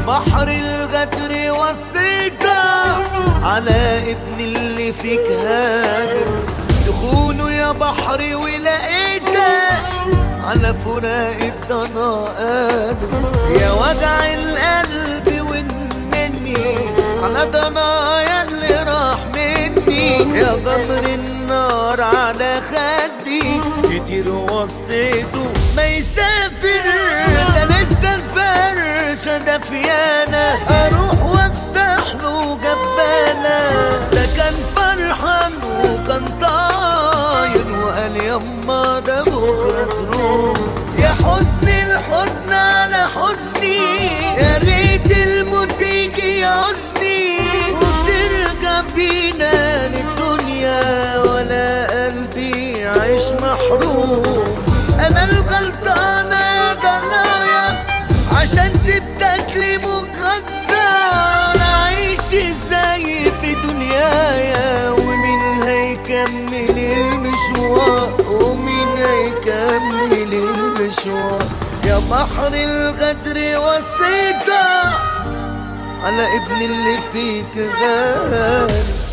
بحر الغدر والصيدة على ابن اللي فيك هاجر تخونه يا بحر ولقيته على فراق الضنا قادر يا وجع القلب والمني على ضنايا اللي راح مني يا غمر النار على خدي كتير وصيته ما يسافر ده لسه الفرشة دفيانة اروح وافتح له جبانة ده كان فرحان وكان طاير وقال يما ده بكرة تروح يا حزن الحزن على حزني يا ريت الموت يجي يعوزني وترجع بينا للدنيا ولا قلبي يعيش محروم انا الغلطانة يا ضنايا عشان سبتك لي مقدر اعيش ازاي في دنيايا ومين هيكمل المشوار ومين هيكمل المشوار يا بحر الغدر والسيطة على ابن اللي فيك غالي